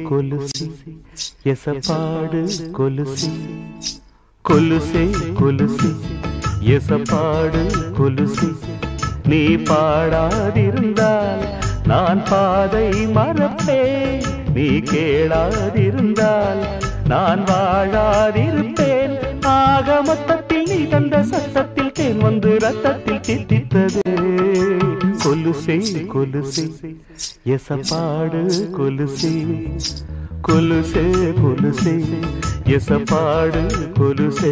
கொலுசி எசப்பாடு கொலுசி கொலுசே கொலுசி எசப்பாடு கொலுசி நீ பாடாதிருந்தால் நான் பாதை மறப்பேன் நீ கேளாதிருந்தால் நான் வாழாதிருப்பேன் ஆக மொத்தத்தில் நீ தந்த சத்தத்தில் தேன் வந்து ரத்தத்தில் தித்தித்தது கொலுசே கொலுசே எசப்பாடு கொலுசே கொலுசே கொலுசே எசப்பாடு கொலுசே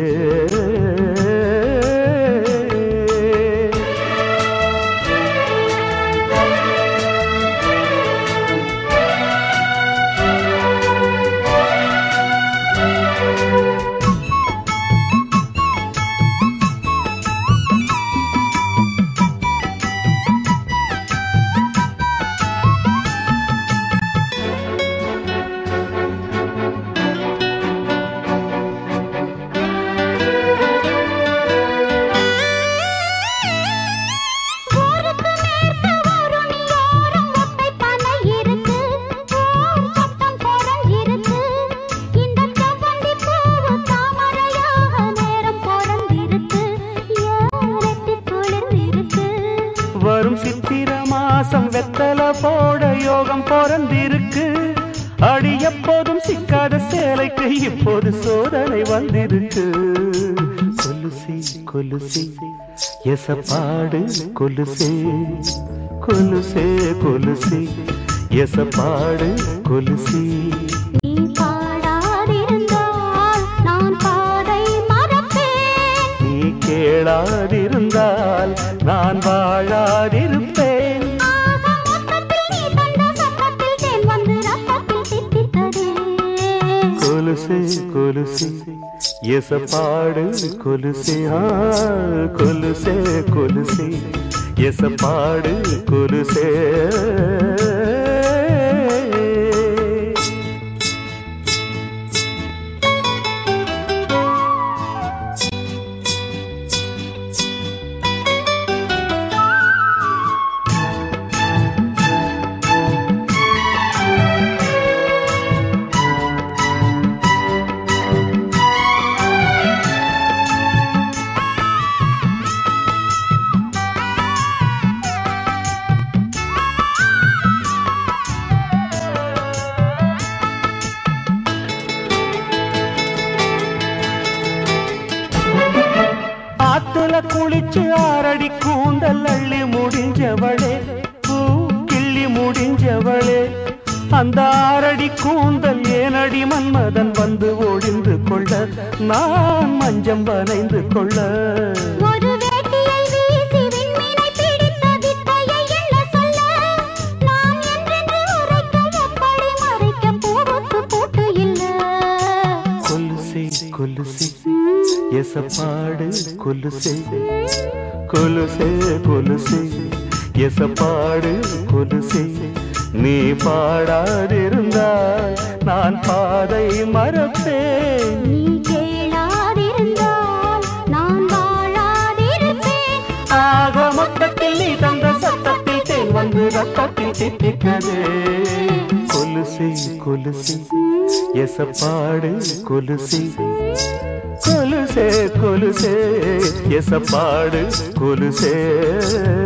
ஊருக்கு மேற்கு வருணி ஓரம் ஒத்தை பனை இருக்கு ஓம் சத்தம் குரங்கிருக்கு இந்த செவ்வந்தி பூவு தாமரையாக நேரம் பிறந்திருக்கு ஏறெட்டி குளிர்ந்திருக்கு வரும் சித்திர மாசம் வெத்தல போட யோகம் பிறந்திருக்கு அடி எப்போதும் சிக்காத சேலைக்கு இப்போது சோதனை வந்திருக்கு கொலுசி கொலுசி எசப்பாடு கொலுசே கொலுசே கொலுசி எசப்பாடு கொலுசி நீ பாடாதிருந்தால் நான் பாதை மறப்பேன் நீ கேளாதிருந்தால் நான் வாழாதிருப்பேன் ஆக மொத்தத்தில் நீ தந்த சத்தத்தில் தேன் வந்து ரத்தத்தில் தித்தித்ததே கொலுசு கொலுசு எசப்பாடு கொலுசே ஆ கொலுசே கொலுசே எசப்பாடு கொலுசே ஆத்துல குளிச்சு ஆறடி கூந்தல் அள்ளி முடிஞ்சவளே பூ கிள்ளி முடிஞ்சவளே அந்த ஆறடி கூந்தல் ஏனடி மன்மதன் வந்து ஒழிந்து கொள்ள நான் மஞ்சம் வனைந்து கொள்ள ஒரு வேட்டியை வீசி விண்மீனை பிடித்த வித்தையை எண்ண சொல்ல நான் என்றென்று உரைக்க எப்படி மறைக்க பூவுக்கு பூட்டு இல்ல கொலுசே கொலுசே எசப்பாடு கொலுசே கொலுசே கொலுசே எசப்பாடு கொலுசே நீ பாடாதிருந்தால் நான் பாதை மறப்பேன் நீ கேளாதிருந்தால் நான் வாழாதிருப்பேன் ஆக மொத்தத்தில் நீ தந்த சத்தத்தில் தேன் வந்து ரத்தத்தில் தித்திக்கது கொலுசே கொலுசே எசப்பாடு கொலுசே கொலுசே கொலுசே எசப்பாடு கொலுசே